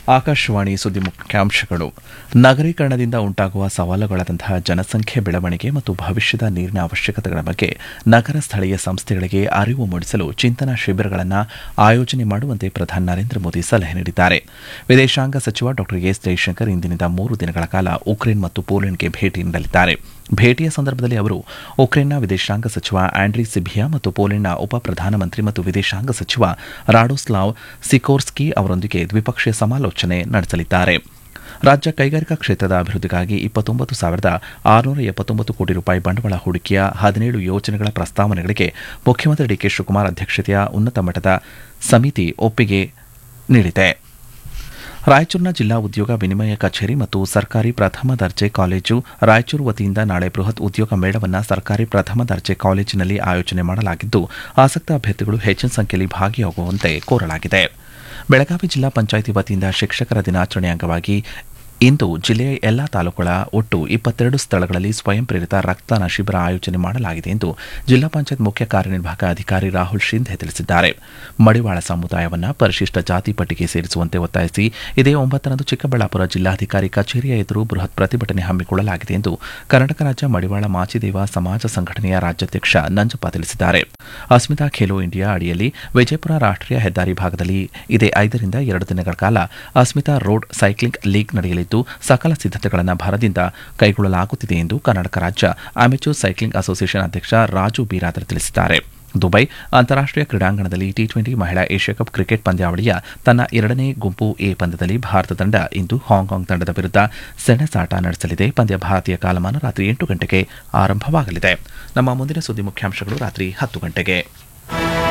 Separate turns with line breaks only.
ಆಕಾಶವಾಣಿ ಸುದ್ದಿ ಮುಖ್ಯಾಂಶಗಳು ನಗರೀಕರಣದಿಂದ ಉಂಟಾಗುವ ಸವಾಲುಗಳಾದಂತಹ ಜನಸಂಖ್ಯೆ ಬೆಳವಣಿಗೆ ಮತ್ತು ಭವಿಷ್ಯದ ನೀರಿನ ಅವಶ್ಯಕತೆಗಳ ಬಗ್ಗೆ ನಗರ ಸ್ಥಳೀಯ ಸಂಸ್ಥೆಗಳಿಗೆ ಅರಿವು ಮೂಡಿಸಲು ಚಿಂತನಾ ಶಿಬಿರಗಳನ್ನು ಆಯೋಜನೆ ಮಾಡುವಂತೆ ಪ್ರಧಾನಿ ನರೇಂದ್ರ ಮೋದಿ ಸಲಹೆ ನೀಡಿದ್ದಾರೆ ವಿದೇಶಾಂಗ ಸಚಿವ ಡಾ ಎಸ್ ಜೈಶಂಕರ್ ಇಂದಿನಿಂದ ಮೂರು ದಿನಗಳ ಕಾಲ ಉಕ್ರೇನ್ ಮತ್ತು ಪೋಲೆಂಡ್ಗೆ ಭೇಟಿ ನೀಡಲಿದ್ದಾರೆ ಭೇಟಿಯ ಸಂದರ್ಭದಲ್ಲಿ ಅವರು ಉಕ್ರೇನ್ನ ವಿದೇಶಾಂಗ ಸಚಿವ ಆಂಡ್ರಿ ಸಿಭಿಯಾ ಮತ್ತು ಪೋಲೆಂಡ್ನ ಉಪ ಪ್ರಧಾನಮಂತ್ರಿ ಮತ್ತು ವಿದೇಶಾಂಗ ಸಚಿವ ರಾಡೋಸ್ಲಾವ್ ಸಿಕೋರ್ಸ್ಕಿ ಅವರೊಂದಿಗೆ ದ್ವಿಪಕ್ಷೀಯ ಸಮಾಲೋಚನೆ ನಡೆಸಲಿದ್ದಾರೆ ರಾಜ್ಯ ಕೈಗಾರಿಕಾ ಕ್ಷೇತ್ರದ ಅಭಿವೃದ್ಧಿಗಾಗಿ ಇಪ್ಪತ್ತೊಂಬತ್ತು ಸಾವಿರದ ಆರುನೂರ ಎಪ್ಪತ್ತೊಂಬತ್ತು ಕೋಟಿ ರೂಪಾಯಿ ಬಂಡವಾಳ ಹೂಡಿಕೆಯ ಹದಿನೇಳು ಯೋಜನೆಗಳ ಪ್ರಸ್ತಾವನೆಗಳಿಗೆ ಮುಖ್ಯಮಂತ್ರಿ ಡಿಕೆ ಶಿವಕುಮಾರ್ ಅಧ್ಯಕ್ಷತೆಯ ಉನ್ನತ ಮಟ್ಟದ ಸಮಿತಿ ಒಪ್ಪಿಗೆ ನೀಡಿದೆ ರಾಯಚೂರಿನ ಜಿಲ್ಲಾ ಉದ್ಯೋಗ ವಿನಿಮಯ ಕಚೇರಿ ಮತ್ತು ಸರ್ಕಾರಿ ಪ್ರಥಮ ದರ್ಜೆ ಕಾಲೇಜು ರಾಯಚೂರು ವತಿಯಿಂದ ನಾಳೆ ಬೃಹತ್ ಉದ್ಯೋಗ ಮೇಳವನ್ನು ಸರ್ಕಾರಿ ಪ್ರಥಮ ದರ್ಜೆ ಕಾಲೇಜಿನಲ್ಲಿ ಆಯೋಜನೆ ಮಾಡಲಾಗಿದ್ದು ಆಸಕ್ತ ಅಭ್ಯರ್ಥಿಗಳು ಹೆಚ್ಚಿನ ಸಂಖ್ಯೆಯಲ್ಲಿ ಭಾಗಿಯಾಗುವಂತೆ ಕೋರಲಾಗಿದೆ ಬೆಳಗಾವಿ ಜಿಲ್ಲಾ ಪಂಚಾಯಿತಿ ವತಿಯಿಂದ ಶಿಕ್ಷಕರ ದಿನಾಚರಣೆ ಅಂಗವಾಗಿ ಇಂದು ಜಿಲ್ಲೆಯ ಎಲ್ಲಾ ತಾಲೂಕುಗಳ ಒಟ್ಟು ಇಪ್ಪತ್ತೆರಡು ಸ್ಥಳಗಳಲ್ಲಿ ಸ್ವಯಂ ಪ್ರೇರಿತ ರಕ್ತದಾನ ಶಿಬಿರ ಆಯೋಜನೆ ಮಾಡಲಾಗಿದೆ ಎಂದು ಜಿಲ್ಲಾ ಪಂಚಾಯತ್ ಮುಖ್ಯ ಕಾರ್ಯನಿರ್ವಾಹಕ ಅಧಿಕಾರಿ ರಾಹುಲ್ ಶಿಂಧೆ ತಿಳಿಸಿದ್ದಾರೆ ಮಡಿವಾಳ ಸಮುದಾಯವನ್ನು ಪರಿಶಿಷ್ಟ ಜಾತಿ ಪಟ್ಟಿಗೆ ಸೇರಿಸುವಂತೆ ಒತ್ತಾಯಿಸಿ ಇದೇ ಒಂಬತ್ತರಂದು ಚಿಕ್ಕಬಳ್ಳಾಪುರ ಜಿಲ್ಲಾಧಿಕಾರಿ ಕಚೇರಿಯ ಎದುರು ಬೃಹತ್ ಪ್ರತಿಭಟನೆ ಹಮ್ಮಿಕೊಳ್ಳಲಾಗಿದೆ ಎಂದು ಕರ್ನಾಟಕ ರಾಜ್ಯ ಮಡಿವಾಳ ಮಾಚಿದೇವ ಸಮಾಜ ಸಂಘಟನೆಯ ರಾಜ್ಯಾಧ್ಯಕ್ಷ ನಂಜಪ್ಪ ತಿಳಿಸಿದ್ದಾರೆ ಅಸ್ಮಿತಾ ಖೇಲೋ ಇಂಡಿಯಾ ಅಡಿಯಲ್ಲಿ ವಿಜಯಪುರ ರಾಷ್ಟ್ರೀಯ ಹೆದ್ದಾರಿ ಭಾಗದಲ್ಲಿ ಇದೇ ಐದರಿಂದ ಎರಡು ದಿನಗಳ ಕಾಲ ಅಸ್ಮಿತಾ ರೋಡ್ ಸೈಕ್ಲಿಂಗ್ ಲೀಗ್ ನಡೆಯಲಿದ್ದು ಸಕಲ ಸಿದ್ಧತೆಗಳನ್ನು ಭರದಿಂದ ಕೈಗೊಳ್ಳಲಾಗುತ್ತಿದೆ ಎಂದು ಕರ್ನಾಟಕ ರಾಜ್ಯ ಅಮೆಚೂರ್ ಸೈಕ್ಲಿಂಗ್ ಅಸೋಸಿಯೇಷನ್ ಅಧ್ಯಕ್ಷ ರಾಜು ಬೀರಾದರ್ ತಿಳಿಸಿದ್ದಾರೆ ದುಬೈ ಅಂತಾರಾಷ್ಟೀಯ ಕ್ರೀಡಾಂಗಣದಲ್ಲಿ ಟಿ ಟ್ವೆಂಟಿ ಮಹಿಳಾ ಏಷ್ಯಾ ಕಪ್ ಕ್ರಿಕೆಟ್ ಪಂದ್ಯಾವಳಿಯ ತನ್ನ ಎರಡನೇ ಗುಂಪು ಎ ಪಂದ್ಯದಲ್ಲಿ ಭಾರತ ತಂಡ ಇಂದು ಹಾಂಕಾಂಗ್ ತಂಡದ ವಿರುದ್ಧ ಸೆಣಸಾಟ ನಡೆಸಲಿದೆ ಪಂದ್ಯ ಭಾರತೀಯ ಕಾಲಮಾನ ರಾತ್ರಿ ಎಂಟು ಗಂಟೆಗೆ ಆರಂಭವಾಗಲಿದೆ ನಮ್ಮ ಮುಂದಿನ ಸುದ್ದಿ ಮುಖ್ಯಾಂಶಗಳು ರಾತ್ರಿ ಹತ್ತು ಗಂಟೆಗೆ